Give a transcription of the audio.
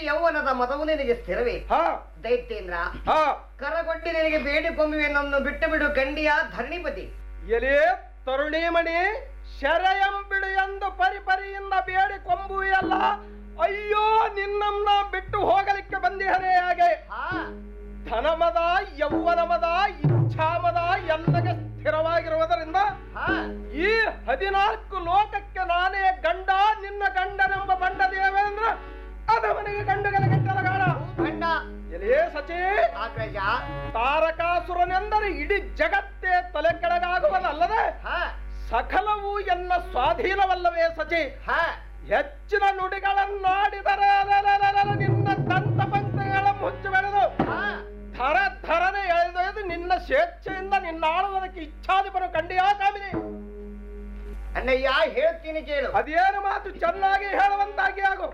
ಯೌವನದ ಮದವು ನಿನಗೆ ಸ್ಥಿರವೇ ಹಾ ದೈತ್ಯೇಂದ್ರ ಹಾ ಕರಗೊಡ್ಡಿ ನಿನಗೆ ಬೇಡಿಕೊಂಬುವೆ ನನ್ನ ಬಿಟ್ಟು ಬಿಡು ಗಂಡಿಯ ಧರಣಿಪತಿ ಎಲೆ ತರುಣಿಮಣಿ ಶರಯಂಬಿಡು ಎಂದು ಪರಿ ಪರಿಯಿಂದ ಬೇಡಿ ಕೊಂಬುವೆಯಲ್ಲ ಅಯ್ಯೋ ನಿನ್ನನ್ನ ಬಿಟ್ಟು ಹೋಗಲಿಕ್ಕೆ ಬಂದಿಹನೇ ಹಾಗೆ ಹಾ ಧನಮದ ಯೌವನಮದ ಇಚ್ಛಾಮದ ಎಲ್ಲಗೆ ಸ್ಥಿರವಾಗಿರುವುದರಿಂದ ಹಾ ಈ ಹದಿನಾಲ್ಕು ಲೋಕಕ್ಕೆ ನಾನೇ ಗಂಡ ನಿನ್ನ ಗಂಡನೆಂಬ ಬಂಡ ದೇವೇಂದ್ರ ಅದವನಿಗೆ ಗಂಡುಗಳ ಗಂಟಲಗಾರ ಗಂಡ ಎಲೇ ಸಚಿ ಆಗ್ರಜ ತಾರಕಾಸುರನೆಂದರೆ ಇಡೀ ಜಗತ್ತೇ ತಲೆ ಕೆಳಗಾಗುವುದಲ್ಲದೆ ಹಾ ಸಕಲವು ಎನ್ನ ಸ್ವಾಧೀನವಲ್ಲವೇ ಸಚಿ ಹಾ ಹೆಚ್ಚಿನ ನುಡಿಗಳನ್ನಾಡಿದರೆ ಅಲಲಲಲಲ ನಿನ್ನ ದಂತ ಪಂಕ್ತಿಗಳ ಮುಚ್ಚು ಬೆಳೆದು ಹಾ ಧರ ಧರನೆ ಎಳೆದೊಯ್ದು ನಿನ್ನ ಸ್ವೇಚ್ಛೆಯಿಂದ ನಿನ್ನ ಆಳುವುದಕ್ಕೆ ಇಚ್ಛಾಧಿಪನು ಕಂಡಿಯಾ ಕಾಮಿನಿ ಅಣ್ಣಯ್ಯ ಹೇಳ್ತೀನಿ ಕೇಳು ಅದೇನು ಮಾತು ಚೆನ್ನಾಗಿ ಹೇಳುವಂತಾಗಿ ಆಗು